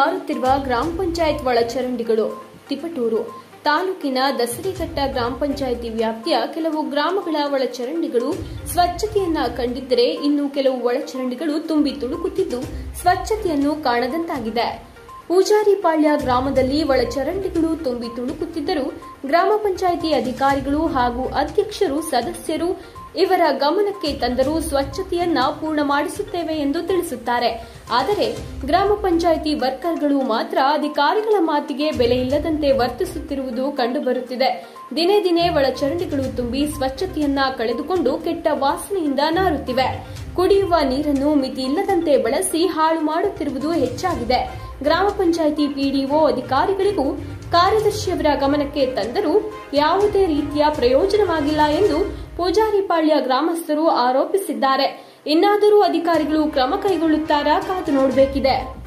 ನಾರುತ್ತಿರುವ ಗ್ರಾಮ ಪಂಚಾಯತ್ ಒಳಚರಂಡಿಗಳು ತಿಪಟೂರು ತಾಲೂಕಿನ ದಸರಿಘಟ್ಟ ಗ್ರಾಮ ಪಂಚಾಯಿತಿ ವ್ಯಾಪ್ತಿಯ ಕೆಲವು ಗ್ರಾಮಗಳ ಒಳಚರಂಡಿಗಳು ಸ್ವಚ್ಛತೆಯನ್ನ ಕಂಡಿದ್ದರೆ ಇನ್ನು ಕೆಲವು ಒಳಚರಂಡಿಗಳು ತುಂಬಿ ತುಳುಕುತ್ತಿದ್ದು ಸ್ವಚ್ಛತೆಯನ್ನು ಕಾಣದಂತಾಗಿದೆ ಪೂಜಾರಿಪಾಳ್ಯ ಗ್ರಾಮದಲ್ಲಿ ಒಳಚರಂಡಿಗಳು ತುಂಬಿ ತುಳುಕುತ್ತಿದ್ದರೂ ಗ್ರಾಮ ಪಂಚಾಯಿತಿ ಅಧಿಕಾರಿಗಳು ಹಾಗೂ ಅಧ್ಯಕ್ಷರು ಸದಸ್ಯರು ಇವರ ಗಮನಕ್ಕೆ ತಂದರೂ ಸ್ವಚ್ಛತೆಯನ್ನ ಪೂರ್ಣ ಮಾಡಿಸುತ್ತೇವೆ ಎಂದು ತಿಳಿಸುತ್ತಾರೆ ಆದರೆ ಗ್ರಾಮ ಪಂಚಾಯಿತಿ ವರ್ಕರ್ಗಳು ಮಾತ್ರ ಅಧಿಕಾರಿಗಳ ಮಾತಿಗೆ ಬೆಲೆ ಇಲ್ಲದಂತೆ ವರ್ತಿಸುತ್ತಿರುವುದು ಕಂಡುಬರುತ್ತಿದೆ ದಿನೇ ದಿನೇ ಒಳಚರಂಡಿಗಳು ತುಂಬಿ ಸ್ವಚ್ಛತೆಯನ್ನ ಕಳೆದುಕೊಂಡು ಕೆಟ್ಟ ವಾಸನೆಯಿಂದ ನಾರುತ್ತಿವೆ ಕುಡಿಯುವ ನೀರನ್ನು ಮಿತಿ ಇಲ್ಲದಂತೆ ಬಳಸಿ ಹಾಳು ಮಾಡುತ್ತಿರುವುದು ಹೆಚ್ಚಾಗಿದೆ ಗ್ರಾಮ ಪಂಚಾಯಿತಿ ಪಿಡಿಒ ಅಧಿಕಾರಿಗಳಿಗೂ ಕಾರ್ಯದರ್ಶಿಯವರ ಗಮನಕ್ಕೆ ತಂದರೂ ಯಾವುದೇ ರೀತಿಯ ಪ್ರಯೋಜನವಾಗಿಲ್ಲ ಎಂದು ಪೂಜಾರಿಪಾಳ್ಯ ಗ್ರಾಮಸ್ಥರು ಆರೋಪಿಸಿದ್ದಾರೆ ಇನ್ನಾದರೂ ಅಧಿಕಾರಿಗಳು ಕ್ರಮ ಕೈಗೊಳ್ಳುತ್ತಾರಾ ಕಾದು ನೋಡಬೇಕಿದೆ